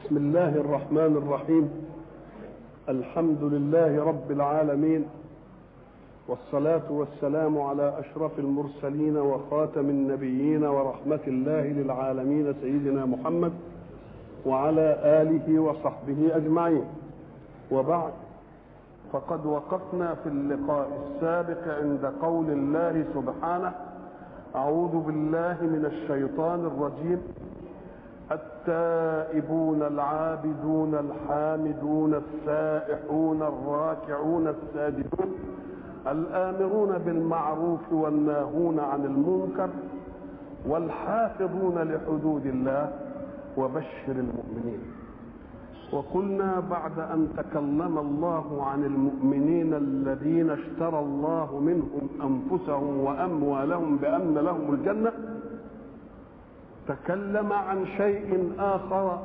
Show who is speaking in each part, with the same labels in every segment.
Speaker 1: بسم الله الرحمن الرحيم الحمد لله رب العالمين والصلاة والسلام على أشرف المرسلين وخاتم النبيين ورحمة الله للعالمين سيدنا محمد وعلى آله وصحبه أجمعين وبعد فقد وقفنا في اللقاء السابق عند قول الله سبحانه أعوذ بالله من الشيطان الرجيم التائبون العابدون الحامدون السائحون الراكعون الساجدون الآمرون بالمعروف والناهون عن المنكر والحافظون لحدود الله وبشر المؤمنين وقلنا بعد أن تكلم الله عن المؤمنين الذين اشترى الله منهم أنفسهم وأموالهم بأن لهم الجنة تكلم عن شيء آخر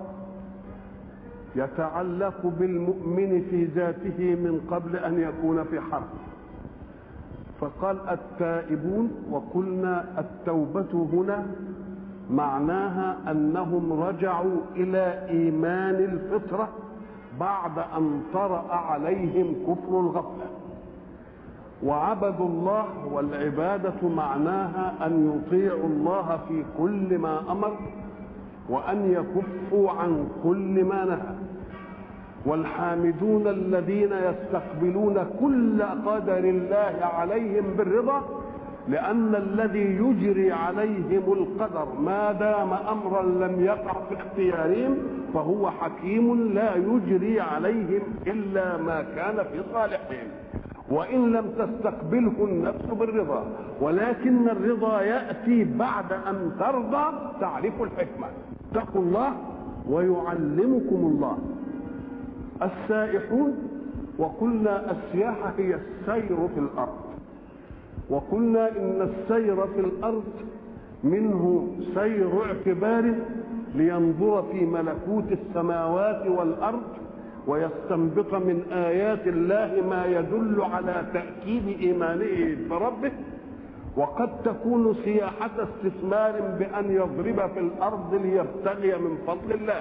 Speaker 1: يتعلق بالمؤمن في ذاته من قبل أن يكون في حرب فقال التائبون وقلنا التوبة هنا معناها أنهم رجعوا إلى إيمان الفطرة بعد أن طرأ عليهم كفر الغفلة وعبدوا الله والعبادة معناها أن يطيعوا الله في كل ما أمر وأن يكفوا عن كل ما نهى والحامدون الذين يستقبلون كل قدر الله عليهم بالرضا لأن الذي يجري عليهم القدر ما دام أمرا لم يقع في اختيارهم فهو حكيم لا يجري عليهم إلا ما كان في صالحهم وإن لم تستقبله النفس بالرضا ولكن الرضا يأتي بعد أن ترضى تعرف الحكمة اتقوا الله ويعلمكم الله السائحون وقلنا السياحة هي السير في الأرض وقلنا إن السير في الأرض منه سير اعتبار لينظر في ملكوت السماوات والأرض ويستنبط من آيات الله ما يدل على تأكيد إيمانه بربه وقد تكون سياحة استثمار بأن يضرب في الأرض ليبتغي من فضل الله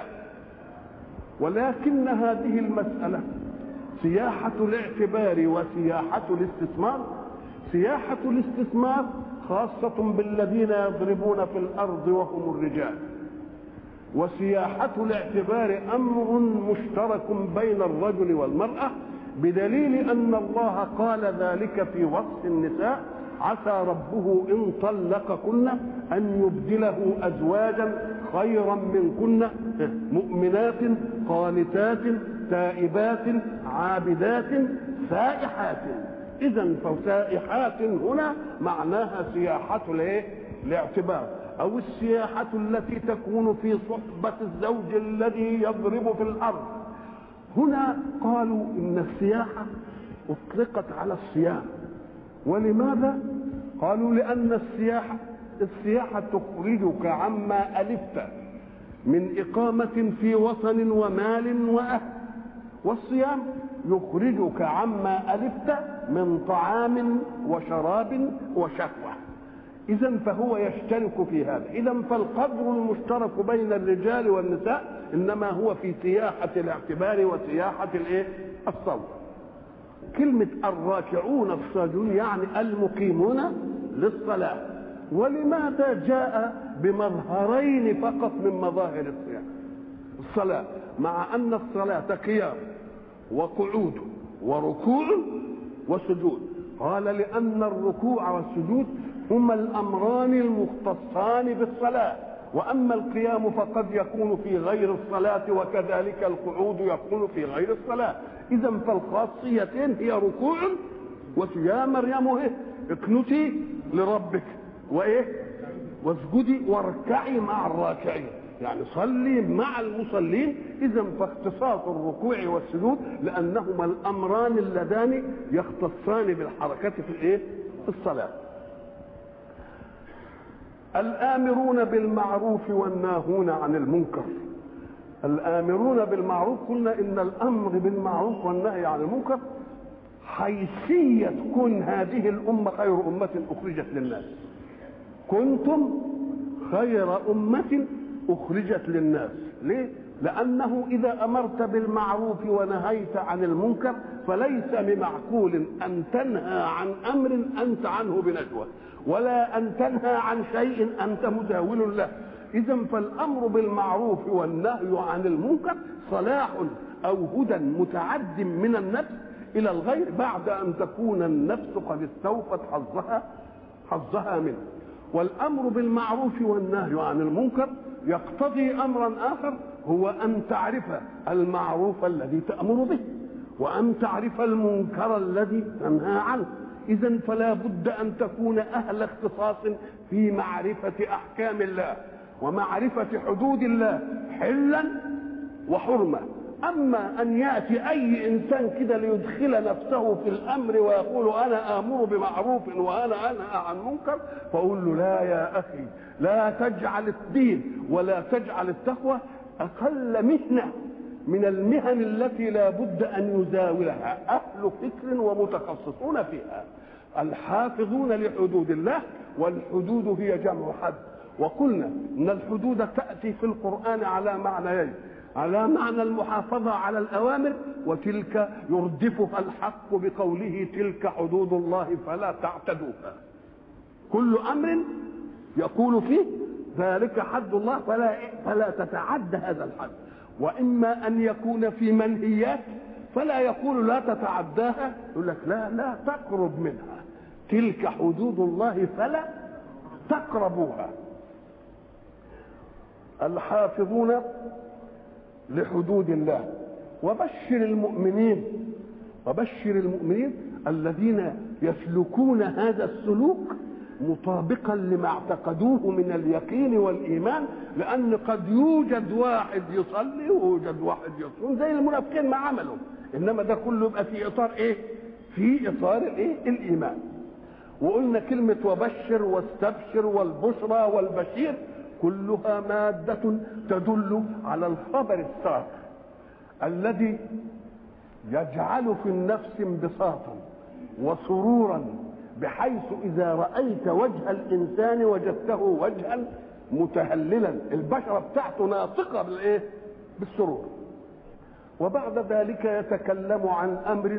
Speaker 1: ولكن هذه المسألة سياحة الاعتبار وسياحة الاستثمار سياحة الاستثمار خاصة بالذين يضربون في الأرض وهم الرجال وسياحة الاعتبار أمر مشترك بين الرجل والمرأة بدليل أن الله قال ذلك في وصف النساء عسى ربه إن طلقكن أن يبدله أزواجا خيرا منكن مؤمنات قانتات تائبات عابدات سائحات إذا فسائحات هنا معناها سياحة الايه؟ الاعتبار أو السياحة التي تكون في صحبة الزوج الذي يضرب في الأرض هنا قالوا إن السياحة أطلقت على الصيام ولماذا؟ قالوا لأن السياحة السياحة تخرجك عما ألفت من إقامة في وطن ومال وأهل والصيام يخرجك عما ألفت من طعام وشراب وشهوة إذا فهو يشترك في هذا إذا فالقدر المشترك بين الرجال والنساء إنما هو في سياحة الاعتبار وسياحة الإيه؟ الصوم كلمة الراكعون الساجدون يعني المقيمون للصلاة ولماذا جاء بمظهرين فقط من مظاهر الصيام الصلاة مع أن الصلاة قيام وقعود وركوع وسجود قال لأن الركوع والسجود هما الأمران المختصان بالصلاة وأما القيام فقد يكون في غير الصلاة وكذلك القعود يكون في غير الصلاة إذا فالخاصيتين هي ركوع ويا مريم إيه؟ اقنتي لربك وإيه واسجدي واركعي مع الراكعين يعني صلي مع المصلين اذا فاختصاص الركوع والسجود لانهما الامران اللذان يختصان بالحركه في الايه في الصلاه الامرون بالمعروف والناهون عن المنكر الامرون بالمعروف قلنا ان الامر بالمعروف والنهي عن المنكر حيثيه كن هذه الامه خير امه اخرجت للناس كنتم خير امه اخرجت للناس ليه لأنه إذا أمرت بالمعروف ونهيت عن المنكر فليس بمعقول أن تنهى عن أمر أنت عنه بنجوى ولا أن تنهى عن شيء أنت مزاول له إذا فالأمر بالمعروف والنهي عن المنكر صلاح أو هدى متعد من النفس إلى الغير بعد أن تكون النفس قد استوفت حظها حظها منه والأمر بالمعروف والنهي عن المنكر يقتضي أمرا آخر هو أن تعرف المعروف الذي تأمر به وأن تعرف المنكر الذي تنهى عنه إذا فلا بد أن تكون أهل اختصاص في معرفة أحكام الله ومعرفة حدود الله حلا وحرمة أما أن يأتي أي إنسان كده ليدخل نفسه في الأمر ويقول أنا آمر بمعروف وأنا أنهى عن منكر فأقول له لا يا أخي لا تجعل الدين ولا تجعل التقوى أقل مهنة من المهن التي لا بد أن يزاولها أهل فكر ومتخصصون فيها الحافظون لحدود الله والحدود هي جمع حد وقلنا ان الحدود تاتي في القران على معنيين على معنى المحافظه على الاوامر وتلك يردفها الحق بقوله تلك حدود الله فلا تعتدوها كل امر يقول فيه ذلك حد الله فلا فلا تتعدى هذا الحد واما ان يكون في منهيات فلا يقول لا تتعداها يقول لك لا لا تقرب منها تلك حدود الله فلا تقربوها الحافظون لحدود الله وبشر المؤمنين وبشر المؤمنين الذين يسلكون هذا السلوك مطابقا لما اعتقدوه من اليقين والايمان لان قد يوجد واحد يصلي ويوجد واحد يصوم زي المنافقين ما عملوا انما ده كله يبقى في اطار ايه؟ في اطار الايه؟ الايمان وقلنا كلمه وبشر واستبشر والبشرى والبشير كلها مادة تدل على الخبر السار الذي يجعل في النفس انبساطا وسرورا بحيث إذا رأيت وجه الإنسان وجدته وجها متهللا البشرة بتاعته ناطقة بالإيه؟ بالسرور وبعد ذلك يتكلم عن أمر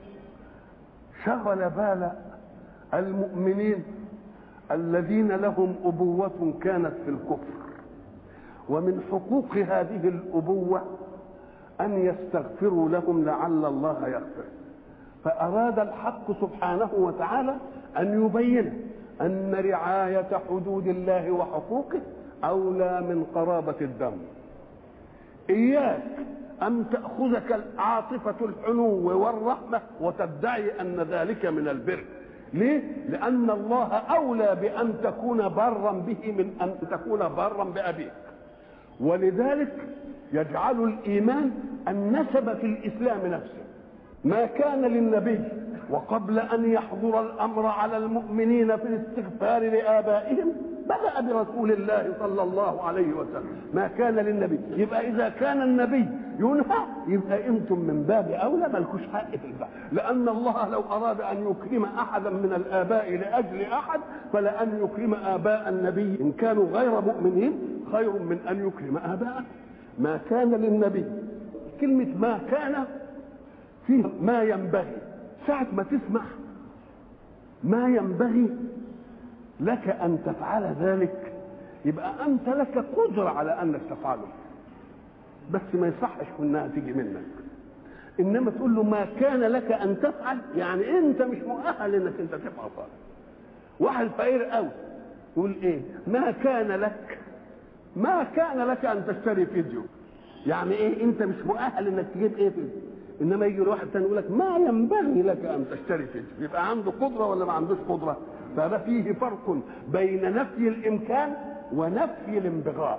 Speaker 1: شغل بال المؤمنين الذين لهم أبوة كانت في الكفر ومن حقوق هذه الأبوة أن يستغفروا لهم لعل الله يغفر فأراد الحق سبحانه وتعالى أن يبين أن رعاية حدود الله وحقوقه أولى من قرابة الدم إياك أن تأخذك العاطفة الحنو والرحمة وتدعي أن ذلك من البر ليه؟ لأن الله أولى بأن تكون برا به من أن تكون برا بأبيك ولذلك يجعل الإيمان النسب في الإسلام نفسه ما كان للنبي وقبل أن يحضر الأمر على المؤمنين في الاستغفار لآبائهم بدأ برسول الله صلى الله عليه وسلم ما كان للنبي يبقى إذا كان النبي ينهى يبقى أنتم من باب أولى ملكوش حق في البحث لأن الله لو أراد أن يكرم أحدا من الآباء لأجل أحد فلأن يكرم آباء النبي إن كانوا غير مؤمنين خير من أن يكرم آباءه ما كان للنبي كلمة ما كان فيه ما ينبغي ساعة ما تسمع ما ينبغي لك أن تفعل ذلك يبقى أنت لك قدرة على أنك تفعله بس ما يصحش انها تيجي منك انما تقول له ما كان لك ان تفعل يعني انت مش مؤهل انك انت تفعل صالح واحد فقير قوي يقول ايه ما كان لك ما كان لك ان تشتري فيديو يعني ايه انت مش مؤهل انك تجيب ايه فيديو انما يجي واحد تاني يقول لك ما ينبغي لك ان تشتري فيديو يبقى عنده قدره ولا ما عندوش قدره فده فيه فرق بين نفي الامكان ونفي الانبغاء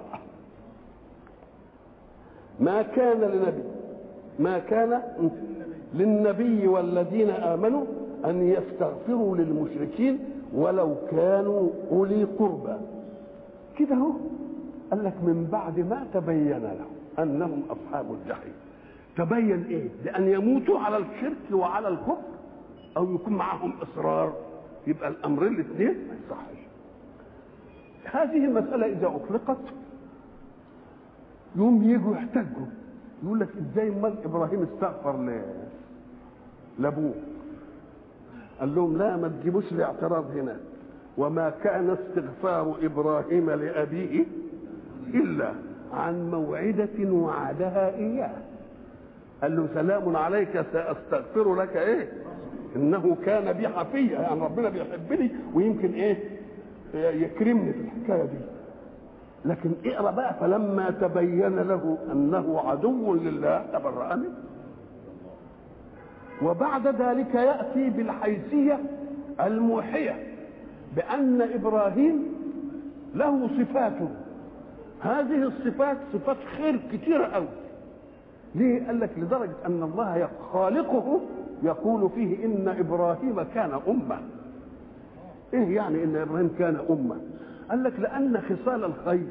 Speaker 1: ما كان لنبي ما كان للنبي والذين امنوا ان يستغفروا للمشركين ولو كانوا اولي قربى كده اهو قال لك من بعد ما تبين لهم انهم اصحاب الجحيم تبين ايه لان يموتوا على الشرك وعلى الكفر او يكون معهم اصرار يبقى الامرين الاثنين ما يصحش هذه المساله اذا اطلقت يوم يجوا يحتجوا يقول لك ازاي امال ابراهيم استغفر ل... لابوه قال لهم لا ما تجيبوش الاعتراض هنا وما كان استغفار ابراهيم لابيه الا عن موعده وعدها اياه قال له سلام عليك ساستغفر لك ايه انه كان بي حفيا يعني ربنا بيحبني ويمكن ايه يكرمني في الحكايه دي لكن اقرا بقى فلما تبين له انه عدو لله تبرأ منه وبعد ذلك ياتي بالحيثيه الموحيه بان ابراهيم له صفات هذه الصفات صفات خير كثيره قوي ليه قال لك لدرجه ان الله خالقه يقول فيه ان ابراهيم كان امه ايه يعني ان ابراهيم كان امه قال لك لان خصال الخير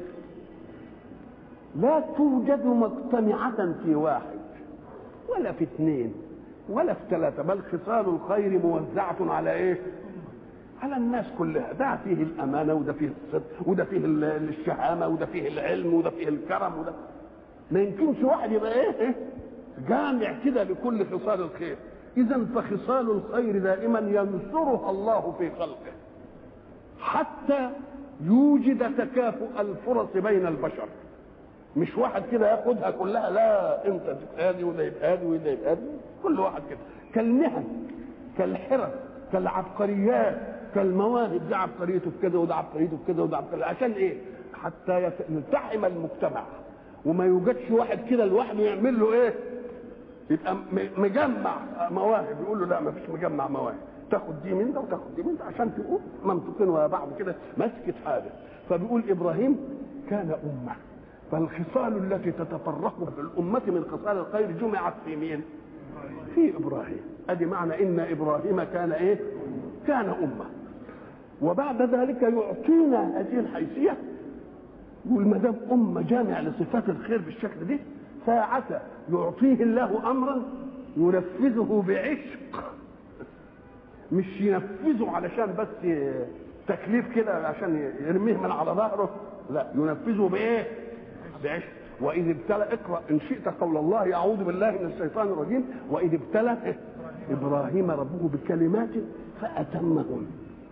Speaker 1: لا توجد مجتمعة في واحد ولا في اثنين ولا في ثلاثة بل خصال الخير موزعة على ايه؟ على الناس كلها ده فيه الأمانة وده فيه الصدق وده فيه الشهامة وده فيه العلم وده فيه الكرم وده ما يمكنش واحد يبقى ايه؟ جامع كده لكل خصال الخير إذا فخصال الخير دائما ينصرها الله في خلقه حتى يوجد تكافؤ الفرص بين البشر مش واحد كده ياخدها كلها لا انت تبقى هادي وده يبقى هادي وده يبقى هادي كل واحد كده كالمهن كالحرف كالعبقريات كالمواهب ده عبقريته في كده وده عبقريته في كده وده عبقريته عشان ايه؟ حتى يلتحم المجتمع وما يوجدش واحد كده لوحده يعمل له ايه؟ يبقى مجمع مواهب يقول له لا ما فيش مجمع مواهب تاخد دي من ده وتاخد دي من ده عشان تقول منطقين ويا بعض كده مسكت حاجه فبيقول ابراهيم كان امه فالخصال التي تتفرق في الأمة من خصال الخير جمعت في مين؟ في إبراهيم أدي معنى إن إبراهيم كان إيه؟ كان أمة وبعد ذلك يعطينا هذه الحيثية يقول ما دام أمة جامع لصفات الخير بالشكل ده ساعة يعطيه الله أمرا ينفذه بعشق مش ينفذه علشان بس تكليف كده عشان يرميه من على ظهره لا ينفذه بايه؟ بعشق واذ ابتلى اقرا ان شئت قول الله اعوذ بالله من الشيطان الرجيم واذ ابتلى ابراهيم ربه بكلمات فاتمهن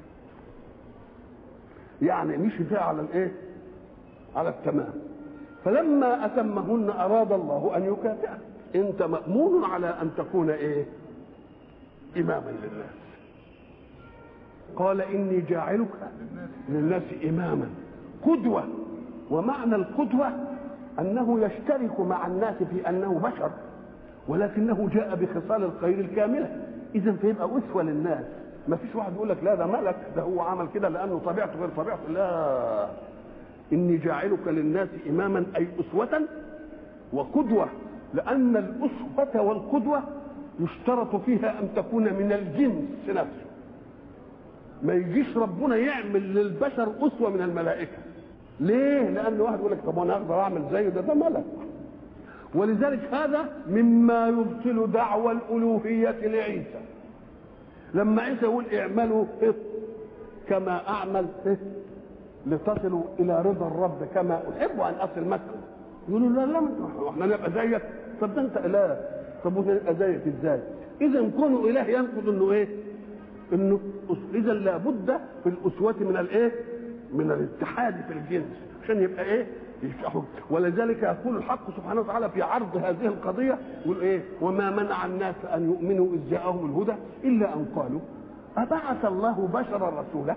Speaker 1: يعني مشي فيها على الايه؟ على التمام فلما اتمهن اراد الله ان يكافئه انت مامون على ان تكون ايه؟ اماما للناس قال اني جاعلك للناس اماما قدوه ومعنى القدوه انه يشترك مع الناس في انه بشر ولكنه جاء بخصال الخير الكامله اذا فيبقى اسوه للناس ما فيش واحد يقول لك لا ده ملك ده هو عمل كده لانه طبيعته غير طبيعته لا اني جاعلك للناس اماما اي اسوه وقدوه لان الاسوه والقدوه يشترط فيها ان تكون من الجنس نفسه ما يجيش ربنا يعمل للبشر اسوه من الملائكه ليه؟ لأن واحد يقول لك طب أنا أقدر أعمل زيه ده ده ملك. ولذلك هذا مما يبطل دعوى الألوهية لعيسى. لما عيسى يقول اعملوا كما أعمل لتصلوا إلى رضا الرب كما أحب أن أصل مكة. يقولوا لا لا احنا نبقى زيك طب ده أنت إله طب واحنا نبقى زيك إزاي؟ إذا كونه إله ينقض إنه إيه؟ إنه إذا لابد في الأسوة من الإيه؟ من الاتحاد في الجنس عشان يبقى ايه يفتحوا ولذلك يقول الحق سبحانه وتعالى في عرض هذه القضية يقول ايه وما منع الناس ان يؤمنوا اذ جاءهم الهدى الا ان قالوا ابعث الله بشرا رسولا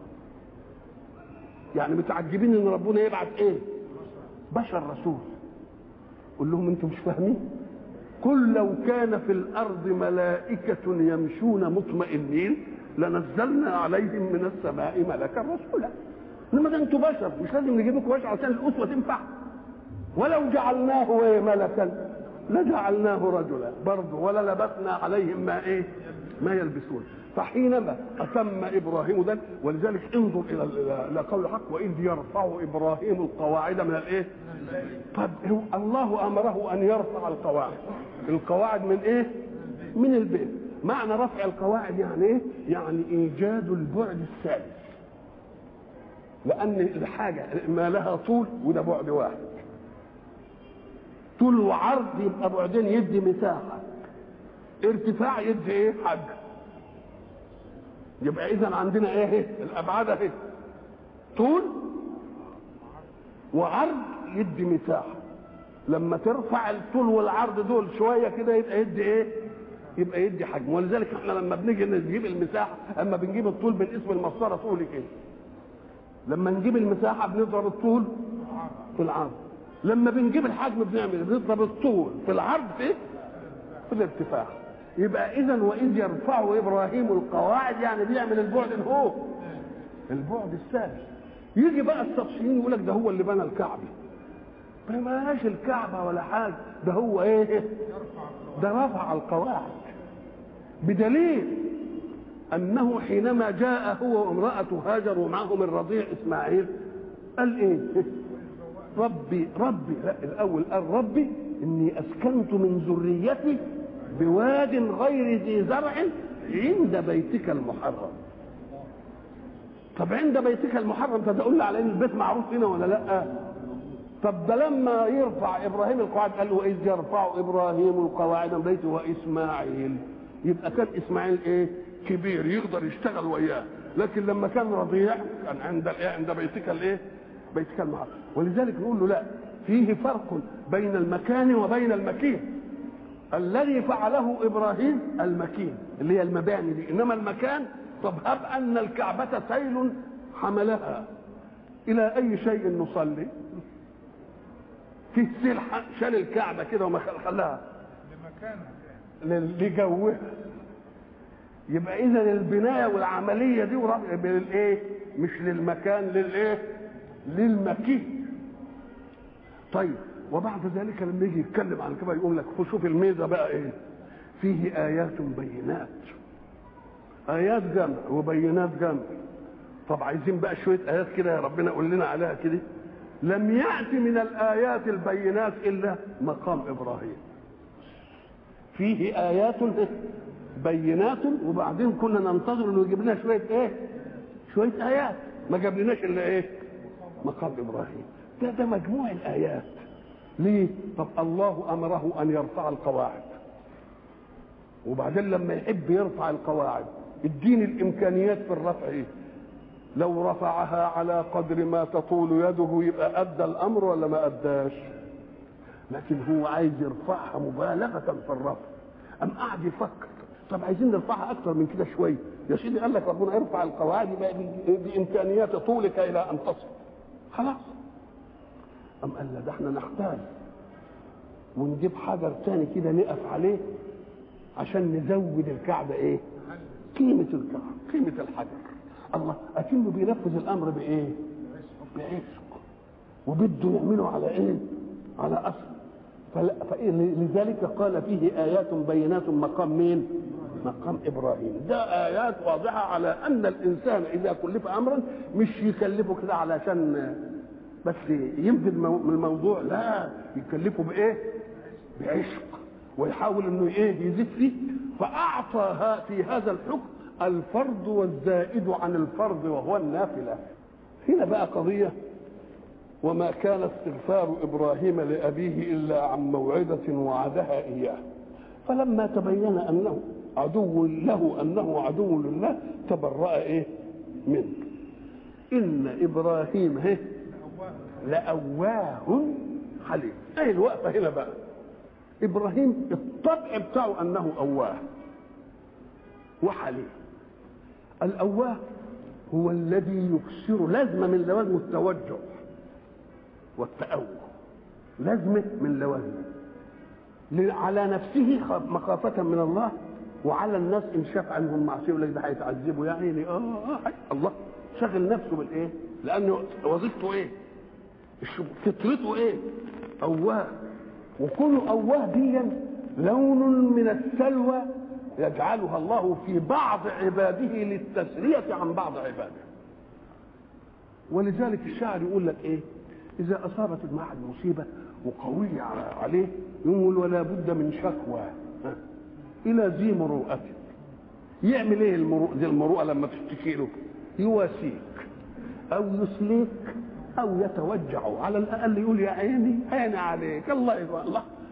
Speaker 1: يعني متعجبين ان ربنا يبعث ايه بشر رسول قول لهم انتم مش فاهمين قل لو كان في الارض ملائكة يمشون مطمئنين لنزلنا عليهم من السماء ملكا رسولا انما ده انتوا بشر مش لازم نجيب لكم بشر عشان الاسوه تنفع ولو جعلناه ايه ملكا لجعلناه رجلا برضه ولا لبسنا عليهم ما ايه ما يلبسون فحينما اتم ابراهيم ده ولذلك انظر الى الى قول الحق واذ يرفع ابراهيم القواعد من الايه؟ طب هو الله امره ان يرفع القواعد القواعد من ايه؟ من البيت معنى رفع القواعد يعني ايه؟ يعني ايجاد البعد الثالث لان الحاجه ما لها طول وده بعد واحد طول وعرض يبقى بعدين يدي مساحه ارتفاع يدي ايه حجم يبقى اذا عندنا ايه الابعاد اهي طول وعرض يدي مساحه لما ترفع الطول والعرض دول شويه كده يبقى يدي ايه يبقى يدي حجم ولذلك احنا لما بنيجي نجيب المساحه اما بنجيب الطول بالاسم المسطره طولي كده لما نجيب المساحه بنضرب الطول في العرض لما بنجيب الحجم بنعمل بنضرب الطول في العرض في إيه؟ في الارتفاع يبقى اذا واذ يرفع ابراهيم القواعد يعني بيعمل البعد هو البعد الثالث يجي بقى السطحيين يقول لك ده هو اللي بنى الكعبه ما بناش الكعبه ولا حاجه ده هو ايه ده رفع القواعد بدليل انه حينما جاء هو وامراته هاجر ومعهم الرضيع اسماعيل قال ايه ربي ربي لا الاول قال ربي اني اسكنت من ذريتي بواد غير ذي زرع عند بيتك المحرم طب عند بيتك المحرم تقول لي على ان البيت معروف هنا ولا لا طب ده لما يرفع ابراهيم القواعد قال له اذ يرفع ابراهيم القواعد من بيته واسماعيل يبقى كان اسماعيل ايه كبير يقدر يشتغل وياه لكن لما كان رضيع كان عند الايه عند بيتك الايه بيتك المحرم ولذلك نقول له لا فيه فرق بين المكان وبين المكين الذي فعله ابراهيم المكين اللي هي المباني دي انما المكان طب هب ان الكعبه سيل حملها الى اي شيء نصلي في سيل شال الكعبه كده وما خلاها
Speaker 2: لمكانها
Speaker 1: لجوها يبقى اذا البنايه والعمليه دي للايه مش للمكان للايه للمكين طيب وبعد ذلك لما يجي يتكلم عن كده يقول لك شوف الميزه بقى ايه فيه ايات بينات ايات جمع وبينات جمع طب عايزين بقى شويه ايات كده يا ربنا قول لنا عليها كده لم يأتي من الآيات البينات إلا مقام إبراهيم فيه آيات بينات وبعدين كنا ننتظر انه يجيب لنا شويه ايه؟ شويه ايات ما جابلناش الا ايه؟ مقام ابراهيم ده ده مجموع الايات ليه؟ طب الله امره ان يرفع القواعد وبعدين لما يحب يرفع القواعد اديني الامكانيات في الرفع ايه؟ لو رفعها على قدر ما تطول يده يبقى ادى الامر ولا ما اداش؟ لكن هو عايز يرفعها مبالغه في الرفع أم قعد يفكر طب عايزين نرفعها أكثر من كده شوية يا سيدي قال لك ربنا ارفع القواعد يبقى بإمكانيات طولك إلى أن تصل خلاص أم قال لا ده احنا نحتاج ونجيب حجر تاني كده نقف عليه عشان نزود الكعبة إيه؟ قيمة الكعبة قيمة الحجر الله أكنه بينفذ الأمر بإيه؟ بعشق وبده يعمله على إيه؟ على أصل فلذلك قال فيه آيات بينات مقام مين؟ مقام إبراهيم ده آيات واضحة على أن الإنسان إذا كلف أمرا مش يكلفه كده علشان بس ينفذ من الموضوع لا يكلفه بإيه؟ بعشق ويحاول إنه إيه يزيد فيه فأعطى في هذا الحكم الفرض والزائد عن الفرض وهو النافلة هنا بقى قضية وما كان استغفار ابراهيم لابيه الا عن موعده وعدها اياه فلما تبين انه عدو له انه عدو لله تبرأ ايه منه ان ابراهيم هي لأواه حليم ايه الوقفه هنا بقى ابراهيم الطبع بتاعه انه اواه وحليم الاواه هو الذي يكسر لازمه من لوازم التوجه والتأوه لازمة من لوازمه على نفسه مخافة من الله وعلى الناس إن شاف عنهم معصية يقول لك ده هيتعذبوا يا عيني آه, آه الله شغل نفسه بالإيه؟ لأنه وظيفته إيه؟ فطرته إيه؟ أواه وكونه أواه ديا لون من السلوى يجعلها الله في بعض عباده للتسرية عن بعض عباده ولذلك الشاعر يقول لك ايه إذا أصابت المعهد مصيبة وقوية عليه يقول ولا بد من شكوى إلى ذي مروءة يعمل إيه المروءة ذي المروءة لما تشتكي له يواسيك أو يسليك أو يتوجع على الأقل يقول يا عيني عيني عليك الله يبقى الله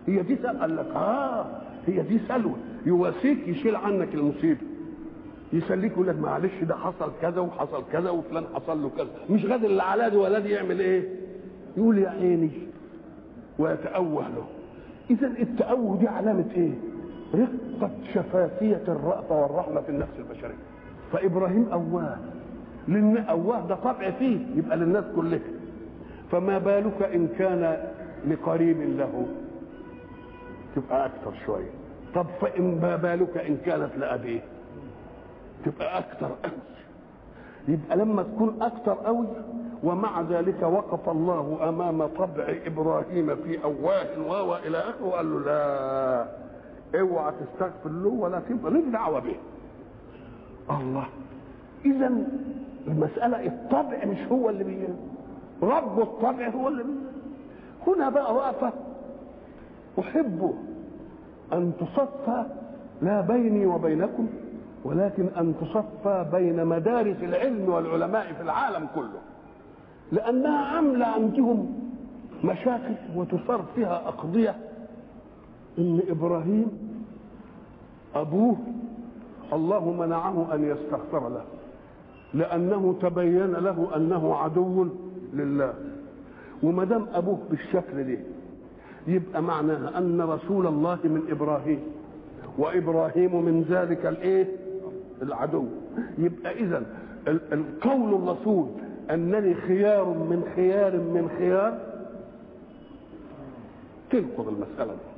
Speaker 1: هي دي سلوى قال لك اه هي دي سلوى يواسيك يشيل عنك المصيبه يسليك يقول لك معلش ده حصل كذا وحصل كذا وفلان حصل له كذا مش غادر اللي على دي ولا دي يعمل ايه يقول يا عيني ويتأوه له اذا التأوه دي علامة ايه رقة شفافية الرأفة والرحمة في النفس البشرية فإبراهيم أواه لأن أواه ده طبع فيه يبقى للناس كلها فما بالك إن كان لقريب له تبقى أكثر شوية طب فما بالك إن كانت لأبيه تبقى أكثر قوي يبقى لما تكون أكثر قوي ومع ذلك وقف الله أمام طبع إبراهيم في أواه واو إلى آخره وقال له لا اوعى تستغفر له ولا تبقى ليك دعوة به الله إذا المسألة الطبع مش هو اللي بي رب الطبع هو اللي بي هنا بقى وقفة أحب أن تصفى لا بيني وبينكم ولكن أن تصفى بين مدارس العلم والعلماء في العالم كله لأنها عاملة عندهم مشاكل وتصار فيها أقضية إن إبراهيم أبوه الله منعه أن يستغفر له لأنه تبين له أنه عدو لله وما دام أبوه بالشكل ده يبقى معناها أن رسول الله من إبراهيم وإبراهيم من ذلك الإيه؟ العدو يبقى إذا القول الرسول أنني خيار من خيار من خيار تنقض المسألة دي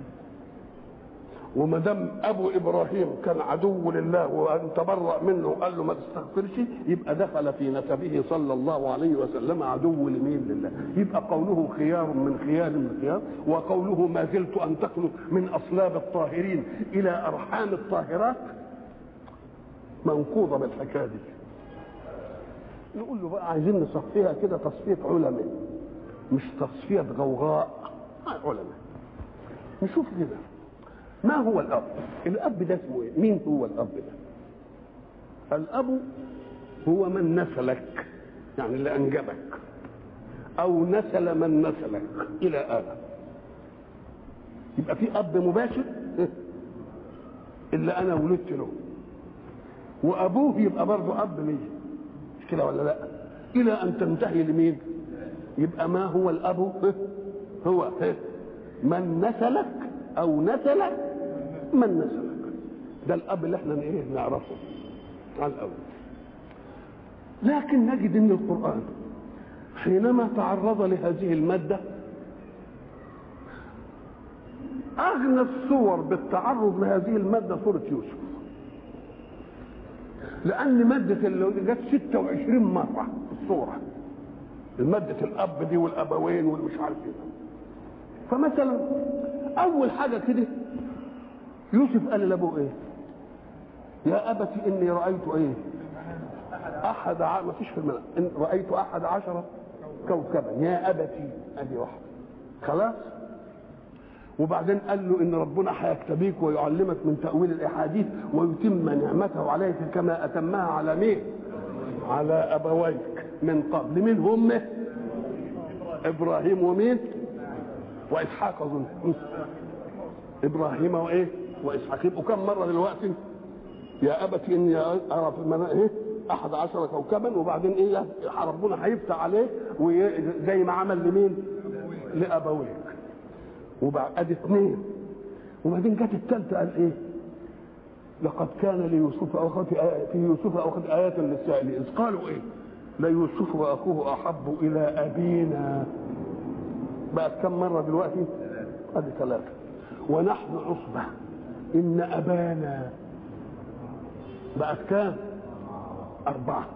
Speaker 1: وما دام ابو ابراهيم كان عدو لله وان تبرأ منه وقال له ما تستغفرش يبقى دخل في نسبه صلى الله عليه وسلم عدو لمين لله يبقى قوله خيار من خيار من خيار وقوله ما زلت انتقل من اصلاب الطاهرين الى ارحام الطاهرات منقوضه بالحكايه دي نقول له بقى عايزين نصفيها كده تصفيه علماء مش تصفيه غوغاء علماء نشوف كده ما هو الاب الاب ده اسمه ايه مين هو الاب ده الاب هو من نسلك يعني اللي انجبك او نسل من نسلك الى ادم يبقى في اب مباشر اللي انا ولدت له وابوه يبقى برضه اب لي مش كده ولا لا الى ان تنتهي لمين يبقى ما هو الاب هو من نسلك او نسل من نسلك ده الاب اللي احنا ايه نعرفه على الاول لكن نجد ان القران حينما تعرض لهذه الماده اغنى الصور بالتعرض لهذه الماده سوره يوسف لان ماده اللي جت 26 مره في الصوره الماده الاب دي والابوين والمش عارف ايه فمثلا اول حاجه كده يوسف قال لابوه ايه يا ابت اني رايت ايه احد ع... ما فيش في المنام إن رايت احد عشر كوكبا يا ابتي ادي واحده خلاص وبعدين قال له ان ربنا هيكتبيك ويعلمك من تاويل الاحاديث ويتم نعمته عليك كما اتمها على مين على ابويك من قبل مين هم ابراهيم ومين واسحاق اظن ابراهيم وايه واسحاق يبقوا كم مره دلوقتي يا ابت اني ارى في المنام ايه احد عشر كوكبا وبعدين ايه ربنا هيفتح عليه زي ما عمل لمين لابويك وبعد ادي اثنين وبعدين جت الثالثه قال ايه لقد كان ليوسف اخوتي في يوسف اخوتي ايات للسائلين اذ قالوا ايه ليوسف واخوه احب الى ابينا بقت كم مره دلوقتي ادي ثلاثه ونحن عصبه ان ابانا بقت كام اربعه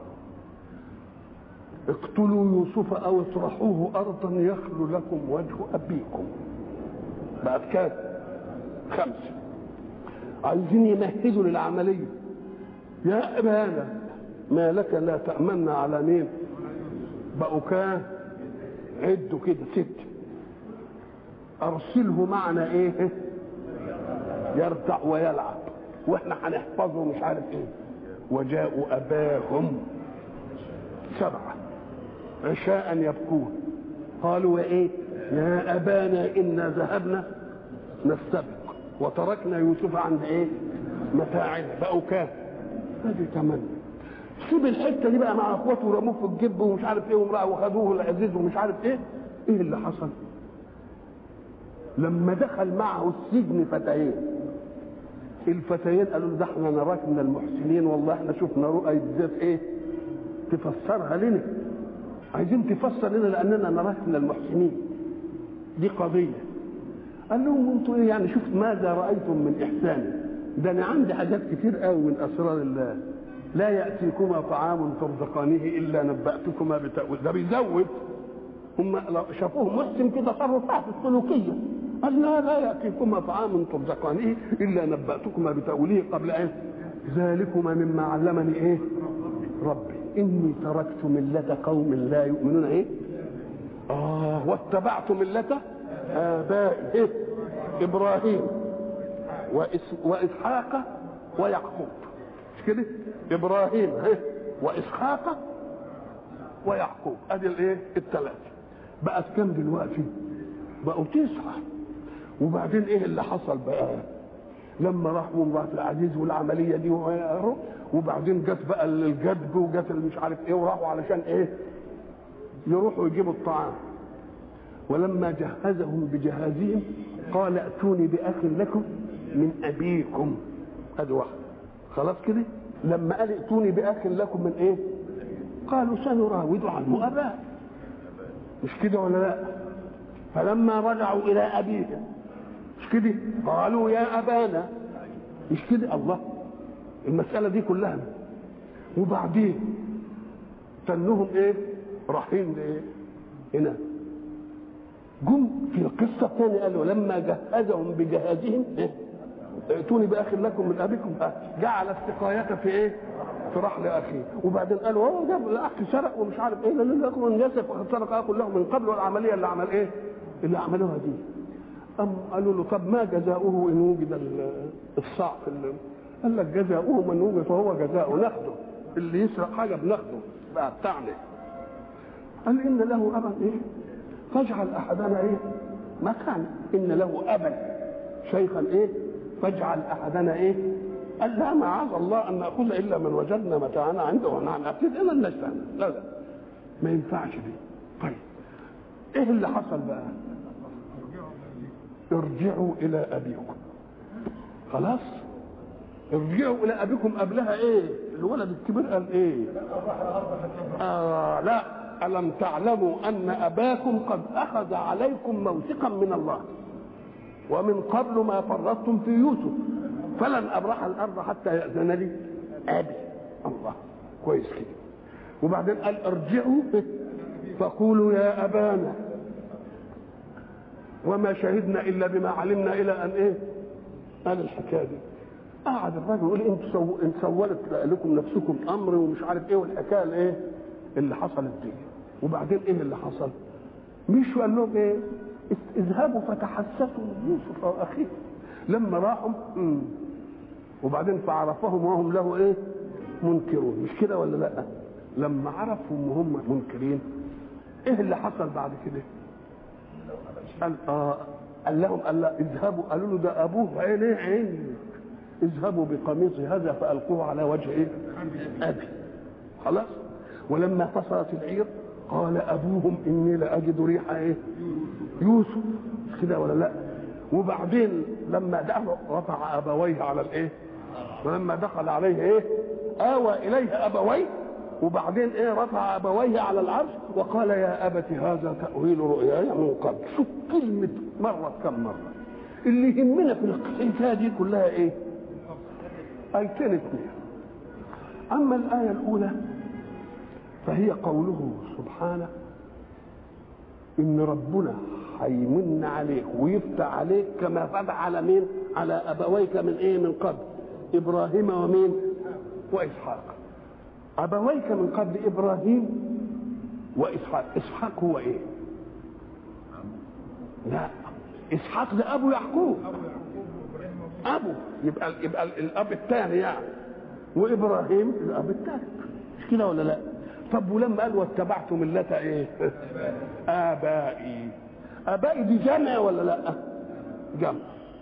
Speaker 1: اقتلوا يوسف او اطرحوه ارضا يخلو لكم وجه ابيكم بقت كام خمسه عايزين يمهدوا للعمليه يا ابانا ما لك لا تامنا على مين بقوا كام عدوا كده ست ارسله معنا ايه يرتع ويلعب واحنا هنحفظه مش عارف ايه وجاءوا اباهم سبعه عشاء يبكون قالوا ايه يا ابانا انا ذهبنا نستبق وتركنا يوسف عند ايه متاعنا بقوا كام ادي تمنى سيب الحته دي بقى مع اخواته ورموه في الجب ومش عارف ايه وامراه وخدوه العزيز ومش عارف ايه ايه اللي حصل لما دخل معه السجن فتيين الفتيين قالوا له ده احنا نراك من المحسنين والله احنا شفنا رؤى بالذات ايه تفسرها لنا عايزين تفسر لنا لاننا نراك من المحسنين دي قضيه قال لهم انتوا ايه يعني شوف ماذا رايتم من احسان ده انا عندي حاجات كتير قوي من اسرار الله لا ياتيكما طعام ترزقانه الا نباتكما بتاويل ده بيزود هم شافوه محسن في تصرفات السلوكيه قال لا لا ياتيكما طعام ترزقانه الا نباتكما بتاويله قبل ان ذلكما مما علمني ايه ربي اني تركت مله قوم لا يؤمنون ايه اه واتبعت مله ابائي إيه؟ ابراهيم واسحاق ويعقوب مش كده ابراهيم إيه؟ واسحاق ويعقوب ادي الايه الثلاثه بقت كام دلوقتي بقوا تسعه وبعدين ايه اللي حصل بقى لما راحوا امراه العزيز والعمليه دي وبعدين جت بقى الجدب وجت مش عارف ايه وراحوا علشان ايه يروحوا يجيبوا الطعام ولما جهزهم بجهازهم قال ائتوني باخ لكم من ابيكم ادي واحده خلاص كده لما قال ائتوني باخ لكم من ايه قالوا سنراود عنه اباه مش كده ولا لا فلما رجعوا الى ابيهم مش كده قالوا يا ابانا مش كده الله المساله دي كلها وبعدين تنهم ايه رايحين لايه هنا جم في القصه الثانيه قالوا لما جهزهم بجهازهم إيه؟ ائتوني باخ لكم من ابيكم جعل السقايه في ايه؟ في رحل اخيه وبعدين قالوا هو جاب الاخ سرق ومش عارف ايه لا اخو ياسف وقد سرق اخو له من قبل والعمليه اللي عمل ايه؟ اللي عملوها دي أم قالوا له طب ما جزاؤه ان وجد الصاع في قال لك جزاؤه من وجد فهو جزاؤه ناخده اللي يسرق حاجه بناخده بقى بتاعنا قال ان له ابا ايه؟ فاجعل احدنا ايه؟ مكان ان له ابا شيخا ايه؟ فاجعل احدنا ايه؟ قال لا معاذ الله ان ناخذ الا من وجدنا متاعنا عنده ونحن نبتدئ الا نجتهد لا لا ما ينفعش دي طيب ايه اللي حصل بقى؟ ارجعوا الى ابيكم خلاص ارجعوا الى ابيكم قبلها ايه الولد الكبير قال ايه آه لا الم تعلموا ان اباكم قد اخذ عليكم موثقا من الله ومن قبل ما فرطتم في يوسف فلن ابرح الارض حتى ياذن لي ابي الله كويس كده وبعدين قال ارجعوا فقولوا يا ابانا وما شهدنا الا بما علمنا الى ان ايه قال الحكايه دي قعد الراجل يقول انتوا سو... انت سولت لكم نفسكم امر ومش عارف ايه والحكايه الايه اللي حصلت دي وبعدين ايه اللي حصل مش قال لهم ايه اذهبوا فتحسسوا من يوسف او اخيه لما راحوا مم. وبعدين فعرفهم وهم له ايه منكرون مش كده ولا لا لما عرفهم وهم منكرين ايه اللي حصل بعد كده قال آه قال لهم قال لا اذهبوا قالوا له ده ابوه عينيه عيني اذهبوا بقميصي هذا فالقوه على وجه ايه ابي خلاص ولما فصلت العير قال ابوهم اني لاجد ريح ايه يوسف كده ولا لا وبعدين لما دخل رفع ابويه على الايه ولما دخل عليه ايه اوى اليه ابويه وبعدين ايه رفع ابويه على العرش وقال يا ابت هذا تاويل رؤياي من قبل شوف كلمه مره كم مره اللي يهمنا في الحكايه دي كلها ايه ايتين اثنين اما الايه الاولى فهي قوله سبحانه ان ربنا هيمن عليك ويفتح عليك كما فتح على مين على ابويك من ايه من قبل ابراهيم ومين واسحاق ابويك من قبل ابراهيم واسحاق اسحاق هو ايه لا اسحاق ده ابو يعقوب ابو يبقى يبقى الاب الثاني يعني وابراهيم الاب الثالث مش كده ولا لا طب ولما قال واتبعت ملة ايه ابائي ابائي دي جمع ولا لا جمع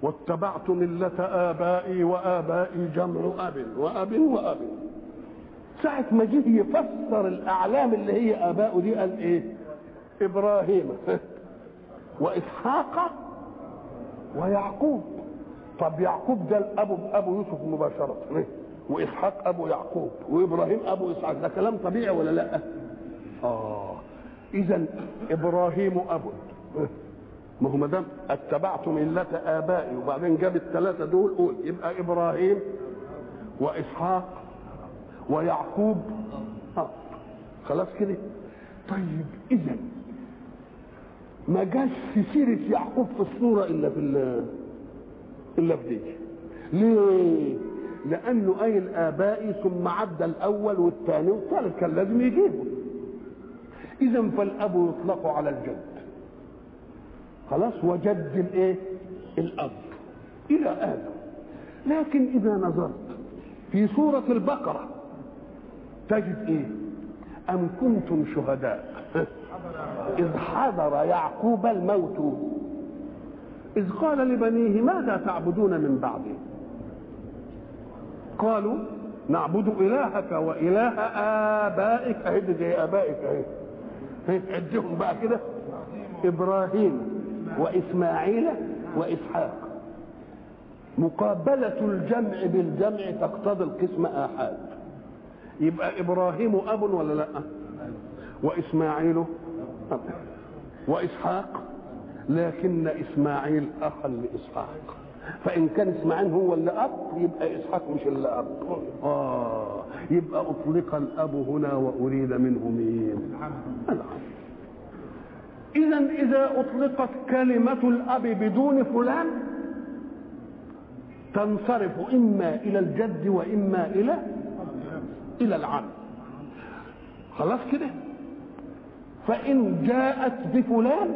Speaker 1: واتبعت ملة آبائي وآبائي جمع أب وأب وأب ساعة ما جه يفسر الأعلام اللي هي آباؤه دي قال إيه؟ إبراهيم وإسحاق ويعقوب طب يعقوب ده الأب أبو يوسف مباشرة وإسحاق أبو يعقوب وإبراهيم أبو إسحاق ده كلام طبيعي ولا لأ؟ آه إذا إبراهيم أب ما هو ما دام اتبعت ملة آبائي وبعدين جاب الثلاثة دول قول يبقى إبراهيم وإسحاق ويعقوب آه. خلاص كده طيب إذا ما جاش في سيرة يعقوب في الصورة إلا في إلا في دي ليه؟ لأنه قايل آبائي ثم عدى الأول والثاني والثالث كان لازم يجيبه إذا فالأب يطلق على الجد خلاص وجد الايه الاب الى ادم لكن اذا نظرت في سوره البقره تجد ايه ام كنتم شهداء اذ حضر يعقوب الموت اذ قال لبنيه ماذا تعبدون من بعدي قالوا نعبد الهك واله ابائك اهد زي ابائك اهي عدهم بقى كده ابراهيم واسماعيل واسحاق مقابلة الجمع بالجمع تقتضي القسم آحاد يبقى إبراهيم أب ولا لا وإسماعيل أب وإسحاق لكن إسماعيل أخا لإسحاق فإن كان إسماعيل هو اللي أب يبقى إسحاق مش اللي أب آه يبقى أطلق الأب هنا وأريد منه مين العم إذا إذا أطلقت كلمة الأب بدون فلان تنصرف إما إلى الجد وإما إلى إلى العم خلاص كده فإن جاءت بفلان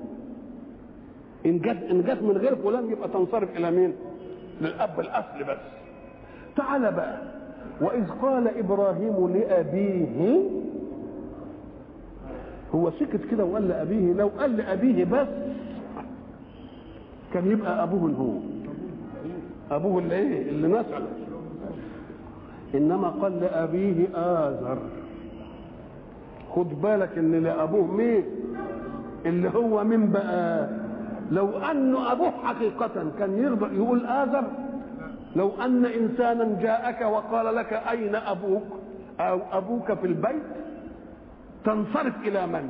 Speaker 1: إن جت إن جت من غير فلان يبقى تنصرف إلى مين؟ للأب الأصل بس تعال بقى وإذ قال إبراهيم لأبيه هو سكت كده وقال لأبيه لو قال لأبيه بس كان يبقى أبوه هو أبوه اللي إيه اللي نسأل إنما قال لأبيه آزر خد بالك إن لأبوه مين اللي هو مين بقى لو أنه أبوه حقيقة كان يرضى يقول آزر لو أن إنسانا جاءك وقال لك أين أبوك أو أبوك في البيت تنصرف الى من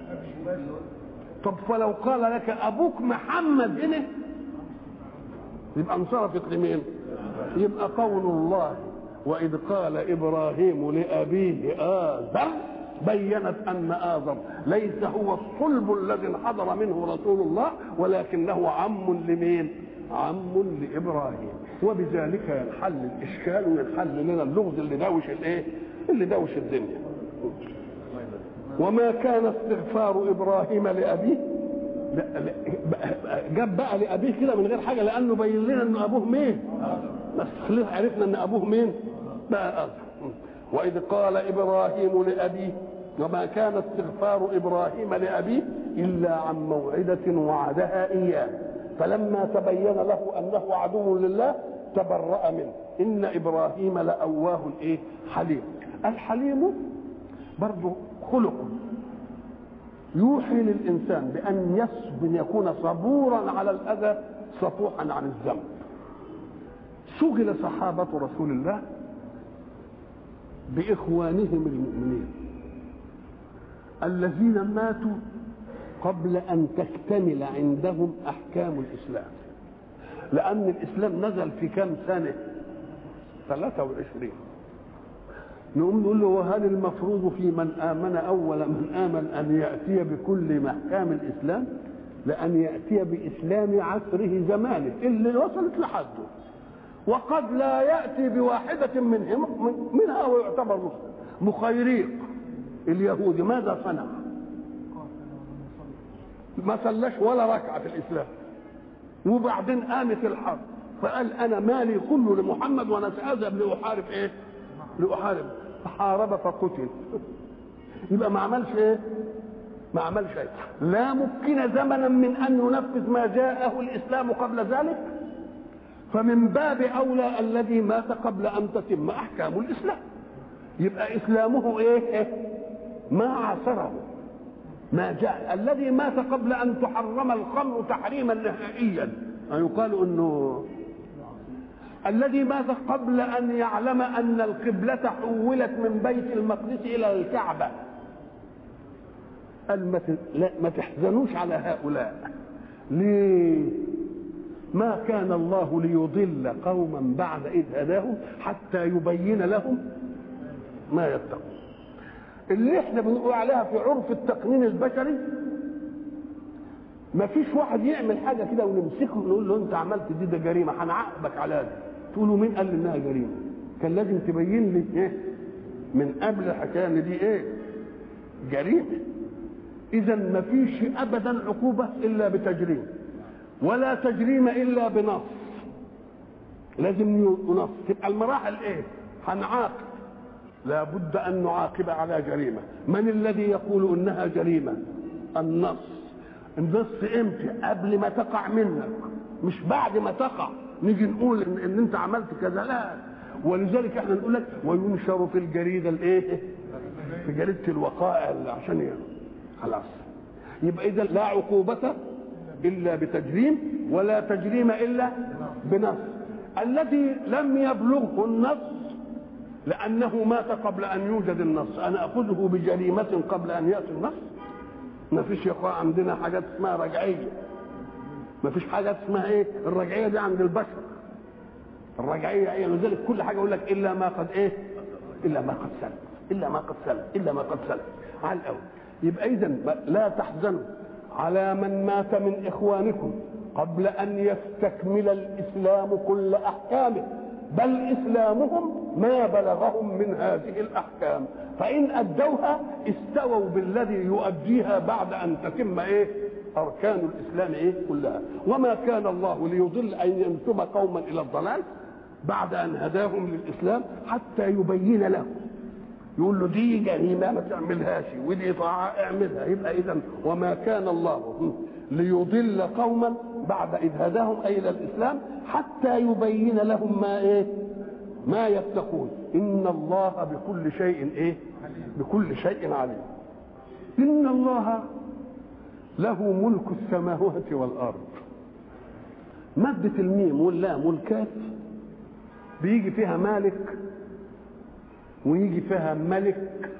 Speaker 1: طب فلو قال لك ابوك محمد هنا يبقى انصرفت لمين يبقى قول الله واذ قال ابراهيم لابيه ازر بينت ان ازر ليس هو الصلب الذي انحدر منه رسول الله ولكنه عم لمين عم لابراهيم وبذلك ينحل الاشكال وينحل لنا اللغز اللي داوش الايه اللي داوش الدنيا وما كان استغفار ابراهيم لابيه لا لا جاب بقى لابيه كده من غير حاجه لانه بين لنا ان ابوه مين بس عرفنا ان ابوه مين بقى أزر واذ قال ابراهيم لابيه وما كان استغفار ابراهيم لابيه الا عن موعده وعدها اياه فلما تبين له انه عدو لله تبرأ منه ان ابراهيم لاواه ايه حليم الحليم برضه خلق يوحي للإنسان بأن يسب يكون صبورا على الأذى صفوحا عن الذنب شغل صحابة رسول الله بإخوانهم المؤمنين الذين ماتوا قبل أن تكتمل عندهم أحكام الإسلام لأن الإسلام نزل في كم سنة 23 نقوم نقول له وهل المفروض في من آمن أول من آمن أن يأتي بكل محكام الإسلام لأن يأتي بإسلام عصره زمانه اللي وصلت لحده وقد لا يأتي بواحدة منهم منها ويعتبر مسلم مخيريق اليهودي ماذا صنع ما صلاش ولا ركعة في الإسلام وبعدين قامت الحرب فقال أنا مالي كله لمحمد وأنا سأذهب لأحارب إيه لأحارب فحارب فقتل يبقى ما عملش ايه ما عملش شيء لا ممكن زمنا من ان ينفذ ما جاءه الاسلام قبل ذلك فمن باب اولى الذي مات قبل ان تتم احكام الاسلام يبقى اسلامه ايه ما عاصره ما جاء الذي مات قبل ان تحرم الخمر تحريما نهائيا يقال انه الذي مات قبل ان يعلم ان القبلة حولت من بيت المقدس الى الكعبة قال ما لا ما تحزنوش على هؤلاء ليه ما كان الله ليضل قوما بعد إذ هداهم حتى يبين لهم ما يتقون اللي احنا بنقول عليها في عرف التقنين البشري ما فيش واحد يعمل حاجه كده ونمسكه ونقول له انت عملت دي ده جريمه هنعاقبك على ده تقولوا مين قال انها جريمه كان لازم تبين لي ايه من قبل الحكايه ان دي ايه جريمه اذا ما فيش ابدا عقوبه الا بتجريم ولا تجريم الا بنص لازم ينص تبقى المراحل ايه هنعاقب لابد ان نعاقب على جريمه من الذي يقول انها جريمه النص النص امتى قبل ما تقع منك مش بعد ما تقع نيجي نقول ان, إن انت عملت كذا لا ولذلك احنا نقول لك وينشر في الجريده الايه في جريده الوقائع اللي عشان يعني خلاص يبقى اذا لا عقوبه الا بتجريم ولا تجريم الا بنص الذي لم يبلغه النص لانه مات قبل ان يوجد النص انا اخذه بجريمه قبل ان ياتي النص ما فيش يا اخوان عندنا حاجات اسمها رجعيه ما فيش حاجات اسمها ايه الرجعيه دي عند البشر الرجعيه ايه لذلك كل حاجه يقول لك الا ما قد ايه الا ما قد سلم الا ما قد سلم الا ما قد سلم على الاول يبقى اذا لا تحزنوا على من مات من اخوانكم قبل ان يستكمل الاسلام كل احكامه بل اسلامهم ما بلغهم من هذه الاحكام فان ادوها استووا بالذي يؤديها بعد ان تتم ايه اركان الاسلام ايه كلها وما كان الله ليضل ان ينسب قوما الى الضلال بعد ان هداهم للاسلام حتى يبين لهم يقول له دي جريمه ما تعملهاش ودي طاعه اعملها يبقى اذا وما كان الله ليضل قوما بعد اذ هداهم اي الى الاسلام حتى يبين لهم ما ايه ما يتقون ان الله بكل شيء ايه بكل شيء عليم ان الله له ملك السماوات والارض مادة الميم واللام والكاف بيجي فيها مالك ويجي فيها ملك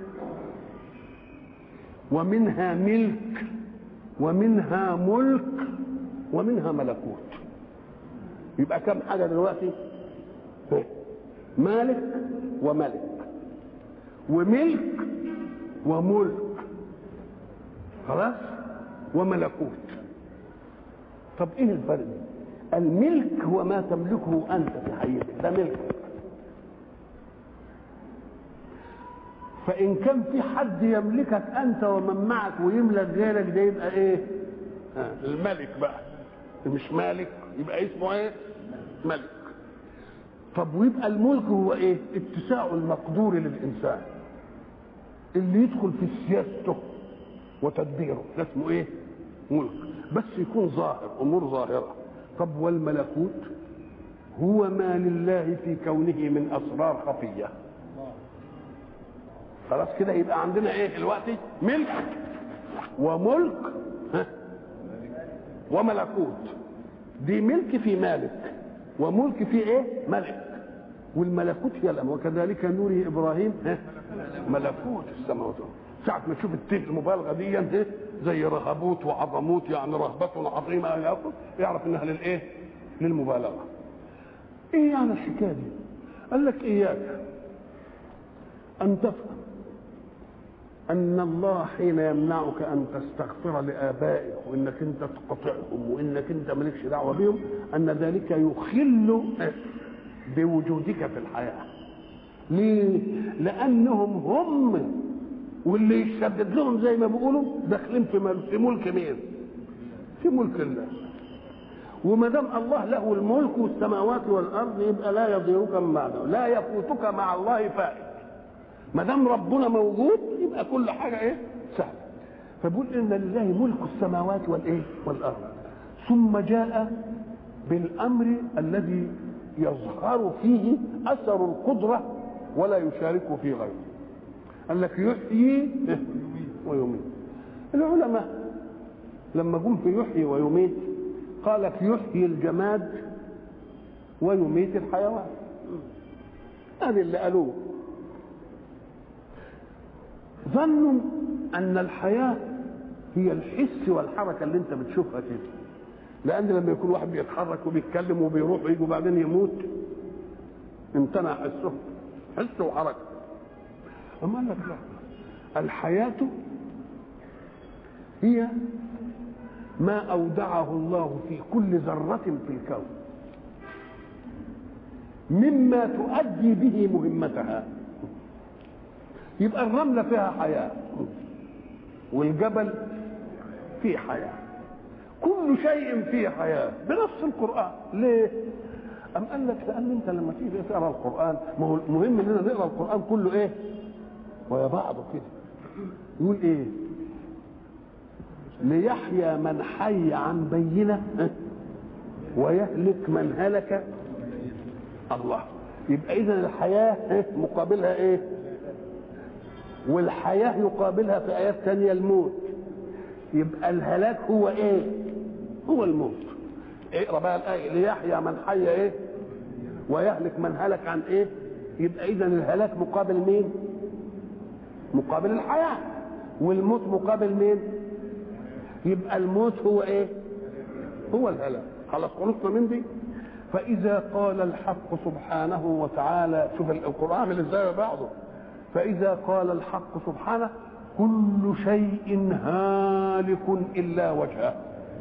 Speaker 1: ومنها ملك ومنها ملك ومنها ملكوت يبقى كم حاجه دلوقتي مالك وملك وملك وملك خلاص وملكوت طب ايه الفرق الملك هو ما تملكه انت في حياتك ده ملك فان كان في حد يملكك انت ومن معك ويملك غيرك ده يبقى ايه آه الملك بقى مش مالك يبقى اسمه ايه ملك طب ويبقى الملك هو ايه اتساع المقدور للانسان اللي يدخل في سياسته وتدبيره ده اسمه ايه ملك بس يكون ظاهر امور ظاهره طب والملكوت هو ما لله في كونه من اسرار خفيه خلاص كده يبقى عندنا ايه دلوقتي ملك وملك ها وملكوت دي ملك في مالك وملك في ايه ملك والملكوت هي الامر وكذلك نوري ابراهيم ها ملكوت السماوات ساعة ما تشوف التيه المبالغة دي ايه زي رهبوت وعظموت يعني رهبة عظيمة يعرف انها للايه؟ للمبالغة. ايه يعني الحكاية دي؟ قال لك اياك ان تفهم ان الله حين يمنعك ان تستغفر لابائك وانك انت تقطعهم وانك انت مالكش دعوه بهم ان ذلك يخل بوجودك في الحياه ليه لانهم هم واللي يشدد لهم زي ما بيقولوا داخلين في في ملك مين في ملك الله وما دام الله له الملك والسماوات والارض يبقى لا يضيرك من بعده لا يفوتك مع الله فائت ما دام ربنا موجود يبقى كل حاجه ايه سهله فبيقول ان لله ملك السماوات والايه والارض ثم جاء بالامر الذي يظهر فيه اثر القدره ولا يشاركه في غيره قال لك يحيي ويميت العلماء لما جم في يحيي ويميت قال لك يحيي الجماد ويميت الحيوان هذا اللي قالوه ظنوا ان الحياه هي الحس والحركه اللي انت بتشوفها كده لان لما يكون واحد بيتحرك وبيتكلم وبيروح ويجي وبعدين يموت امتنع حسه حس وحركه اما قال لك لا الحياه هي ما اودعه الله في كل ذره في الكون مما تؤدي به مهمتها يبقى الرمله فيها حياه والجبل فيه حياه كل شيء فيه حياه بنص القران ليه أم قال لك لأن أنت لما تيجي تقرأ القرآن ما هو المهم إننا نقرأ القرآن كله إيه؟ ويا بعضه كده يقول إيه؟ ليحيى من حي عن بينة ويهلك من هلك الله يبقى إذا الحياة مقابلها إيه؟ والحياة يقابلها في آيات ثانية الموت يبقى الهلاك هو إيه؟ هو الموت اقرا بقى الايه ليحيى من حي ايه ويهلك من هلك عن ايه يبقى اذا الهلاك مقابل مين مقابل الحياه والموت مقابل مين يبقى الموت هو ايه هو الهلاك خلاص خلصنا من دي فاذا قال الحق سبحانه وتعالى شوف القران عامل ازاي بعضه فاذا قال الحق سبحانه كل شيء هالك الا وجهه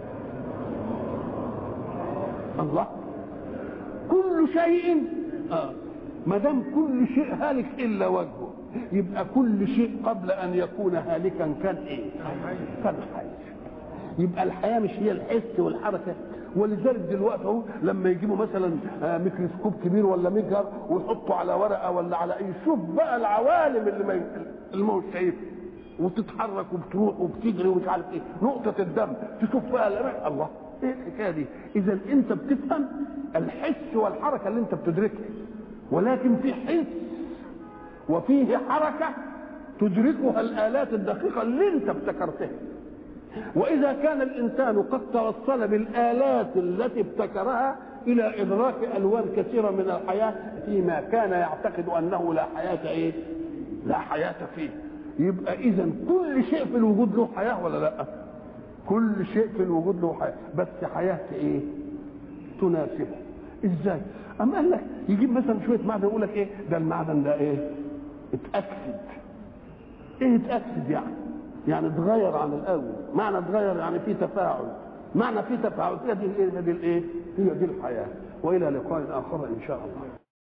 Speaker 1: الله كل شيء آه. ما دام كل شيء هالك الا وجهه يبقى كل شيء قبل ان يكون هالكا كان ايه؟ كان حي يبقى الحياه مش هي الحس والحركه ولذلك دلوقتي اهو لما يجيبوا مثلا آه ميكروسكوب كبير ولا ميجر ويحطوا على ورقه ولا على اي شوف بقى العوالم اللي ما اللي ما هو شايفها وتتحرك وبتروح وبتجري ومش عارف ايه نقطه الدم تشوف بقى الله ايه الحكايه دي؟ اذا انت بتفهم الحس والحركه اللي انت بتدركها ولكن في حس وفيه حركه تدركها الالات الدقيقه اللي انت ابتكرتها واذا كان الانسان قد توصل بالالات التي ابتكرها الى ادراك الوان كثيره من الحياه فيما كان يعتقد انه لا حياه ايه؟ لا حياه فيه يبقى اذا كل شيء في الوجود له حياه ولا لا؟ كل شيء في الوجود له حياه بس حياه ايه تناسبه ازاي اما قال لك يجيب مثلا شويه معدن يقول لك ايه ده المعدن ده ايه اتاكسد ايه اتاكسد يعني يعني اتغير عن الاول معنى اتغير يعني في تفاعل معنى في تفاعل هي دي الايه هي دي الايه هي دي الحياه والى لقاء اخر ان شاء الله